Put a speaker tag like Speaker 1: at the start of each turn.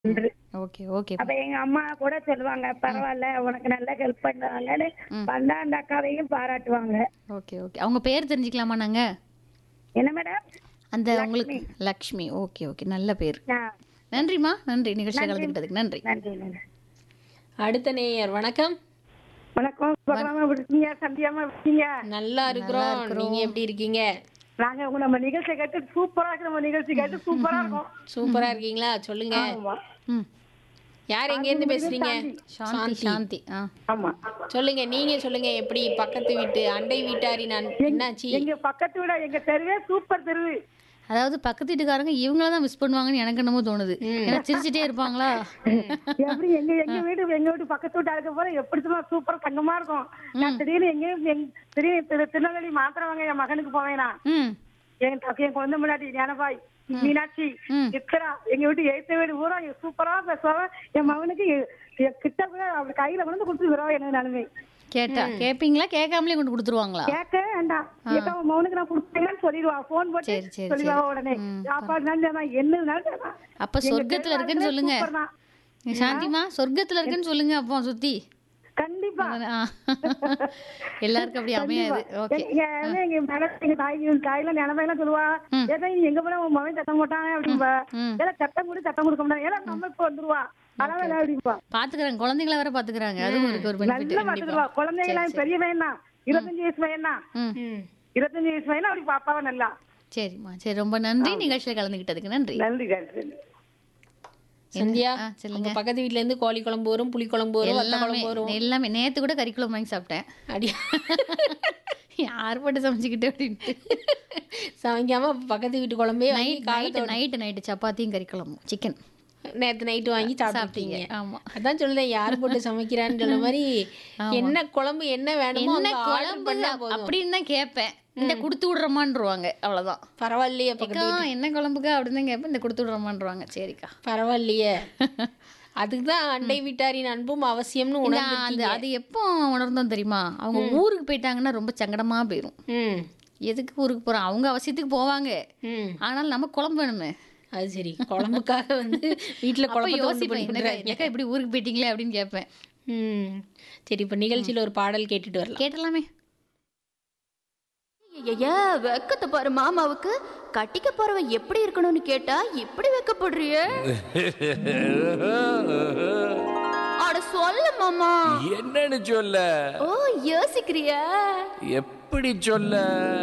Speaker 1: நன்று
Speaker 2: okay okay
Speaker 1: அப்ப எங்க அம்மா கூட சொல்லுவாங்க பரவாயில்ல உனக்கு நல்லா ஹெல்ப் பண்ணாங்கன்னு வந்தா அந்த அக்காவையும் பாராட்டுவாங்க
Speaker 2: ஓகே ஓகே அவங்க பேர் தெரிஞ்சுக்கலாமா நாங்க
Speaker 1: என்ன மேடம்
Speaker 2: அந்த உங்களுக்கு லக்ஷ்மி ஓகே ஓகே நல்ல பேர்
Speaker 1: ஆ,
Speaker 2: நன்றிம்மா நன்றி நிகழ்ச்சியில் கலந்துக்கிட்டதுக்கு நன்றி
Speaker 1: நன்றி நன்றி
Speaker 3: அடுத்த நேயர் வணக்கம்
Speaker 1: வணக்கம் சுகமா இருக்கீங்க சந்தியாமா இருக்கீங்க
Speaker 3: நல்லா இருக்கிறோம் நீங்க எப்படி இருக்கீங்க
Speaker 1: நாங்க உங்க நம்ம நிகழ்ச்சி கேட்டு சூப்பரா இருக்கு நம்ம நிகழ்ச்சி கேட்டு சூப்பரா இருக்கும்
Speaker 3: சூப்பரா இருக்கீங்களா சொல்லுங்க
Speaker 1: ஆமா
Speaker 2: ம்
Speaker 3: யார் எங்க இருந்து பேசுறீங்க
Speaker 2: சாந்தி சாந்தி ஆ
Speaker 1: ஆமா
Speaker 3: சொல்லுங்க நீங்க சொல்லுங்க எப்படி பக்கத்து வீட்டு அண்டை வீட்டாரின் அன்- என்னாச்சு
Speaker 1: எங்க பக்கத்து விட எங்க தெருவே சூப்பர் தெருவு
Speaker 2: அதாவது பக்கத்து வீட்டுக்காரங்க இவங்கள தான் மிஸ் பண்ணுவாங்கன்னு எனக்கு என்னமோ தோணுது ஏன்னா சிரிச்சிட்டே இருப்பாங்களா
Speaker 1: எப்படி எங்க எங்க வீடு எங்க வீட்டு பக்கத்து வீட்டு அழைக்க போற எப்படி சும்மா சூப்பரா தங்கமா இருக்கும் நான் திடீர்னு எங்கேயும் எங்க- திடீர்னு திரு- திருநெல்வேலி மாத்திரவாங்க என் மகனுக்கு போவேனா
Speaker 2: ம்
Speaker 1: என் தக்க- என் குழந்தை முன்னாடி ஞானபாய் மீனாட்சி சித்ரா எங்க வீட்டு எழுத்த வீடு பூரா சூப்பரா பேசுவாங்க என் மகனுக்கு எ- எ- கிட்ட கூட அப்படி கையில கொண்டு கொடுத்து விடுவா என்ன நிலைமை
Speaker 2: கேட்டா கேப்பீங்களா கேட்காமலே கொண்டு கொடுத்துருவாங்களா
Speaker 1: கேட்க வேண்டாம் ஏக்கா உன் மகனுக்கு நான் கொடுத்தேன்னு சொல்லிடுவா போன் போட்டு
Speaker 2: சரி, சரி,
Speaker 1: சொல்லிடுவா உடனே சாப்பாடு நான் என்னதுனாலும்
Speaker 2: அப்ப சொர்க்கத்துல இருக்குன்னு சொல்லுங்க சாந்திமா சொர்க்கத்துல இருக்குன்னு சொல்லுங்க அப்போ சுத்தி
Speaker 1: கண்டிப்பா
Speaker 2: ஆ. எல்லாருக்கும் அப்படி அமையாது ஓகே
Speaker 1: எங்க எங்க- எங்க மேடம் எங்க தாய் தாயில நிலமையெல்லாம் சொல்லுவா ஏதா நீ எங்க போனா உன் மகன் சத்தம் போட்டாங்க அப்படின்பா ஏதா சத்தம் கூட சத்தம் கொடுக்க முடியாது ஏன்னா நம்ம இப்ப வந்துருவா பரவாயில்ல அப்படின்பா
Speaker 2: பாத்துக்கிறாங்க குழந்தைங்கள வேற பாத்துக்கிறாங்க அதுவும் இருக்கு ஒரு பெனிஃபிட்
Speaker 1: நல்லா பாத்துக்குவா குழந்தைங்களாம் பெரிய பையன் தான் இருபத்தஞ்சு வயசு பையன் தான்
Speaker 2: ம்
Speaker 3: ம்.
Speaker 1: இருபத்தஞ்சு வயசு பையன் அப்படி பாப்பாவா நல்லா
Speaker 2: சரிம்மா சரி ரொம்ப நன்றி நிகழ்ச்சியில் கலந்துக்கிட்டதுக்கு நன்றி
Speaker 1: நன்றி நன்றி
Speaker 3: சந்தியா
Speaker 2: ஆ, சொல்லுங்க.
Speaker 3: உங்க பக்கத்து வீட்ல இருந்து கோழி குழம்பு வரும் புளி குழம்பு வரும் வத்த
Speaker 2: எல்லாமே
Speaker 3: குழம்பு வரும்
Speaker 2: எல்லாமே நேத்து கூட கறிக்குழம்பு வாங்கி சாப்பிட்டேன்
Speaker 3: அடியா
Speaker 2: யார் போட்டு சமைச்சுக்கிட்டு அப்படின்ட்டு
Speaker 3: சமைக்காம பக்கத்து வீட்டு குழம்பே வாங்கி
Speaker 2: நைட் நைட்டு நைட்டு நைட்டு சப்பாத்தியும் கறிக்குழம்பும் சிக்கன்
Speaker 3: நேத்து நைட்டு வாங்கி சாப்பிட்டீங்க
Speaker 2: சாப்பிட்டீங்க ஆமா
Speaker 3: அதான் சொல்லுதேன் யார் போட்டு சமைக்கிறான்னு சொன்ன மாதிரி என்ன குழம்பு என்ன வேணுமோ
Speaker 2: என்ன
Speaker 3: அங்க order
Speaker 2: குழம்பு
Speaker 3: பண்ணா போதும்
Speaker 2: அப்படின்னு தான் கேட்பேன் இந்த கொடுத்து விடுறமான்ருவாங்க அவ்வளவுதான்
Speaker 3: பரவாயில்லையே பக்கத்து
Speaker 2: அக்கா என்ன குழம்புக்கா அப்படின்னு தான் கேட்பேன் இந்த கொடுத்து விடுறமான்ருவாங்க சரிக்கா
Speaker 3: பரவாயில்லையே அதுக்கு தான் அண்டை வீட்டாரின் அன்பும் அவசியம்னு
Speaker 2: இந்த
Speaker 3: உணர்ந்து
Speaker 2: அந்த அது எப்போ உணர்ந்தோம் தெரியுமா அவங்க ஊருக்கு போயிட்டாங்கன்னா ரொம்ப சங்கடமா போயிடும்
Speaker 3: ம்
Speaker 2: எதுக்கு ஊருக்கு போறோம் அவங்க அவசியத்துக்கு போவாங்க
Speaker 3: ம்
Speaker 2: ஆனால் நம்ம குழம்பு வேணுமே
Speaker 3: அது சரி குழம்புக்காக வந்து வீட்டுல
Speaker 2: அப்ப
Speaker 3: குழம்பு
Speaker 2: யோசிப்பேன் என்னக்கா என்னக்கா இப்படி ஊருக்கு போயிட்டீங்களே அப்படின்னு கேட்பேன்
Speaker 3: ம் சரி இப்ப நிகழ்ச்சியில ஒரு பாடல் கேட்டுட்டு வரலாம்
Speaker 2: கேட்டலாமே
Speaker 4: ஐயா வெக்கத்தை பாரு மாமாவுக்கு கட்டிக்க போறவன் எப்படி இருக்கணும்னு கேட்டா இப்படி வெக்கப்படுறிய அட சொல்ல மாமா
Speaker 5: என்னன்னு சொல்ல
Speaker 4: ஓ யோசிக்கிறியா
Speaker 5: எப்படி சொல்ல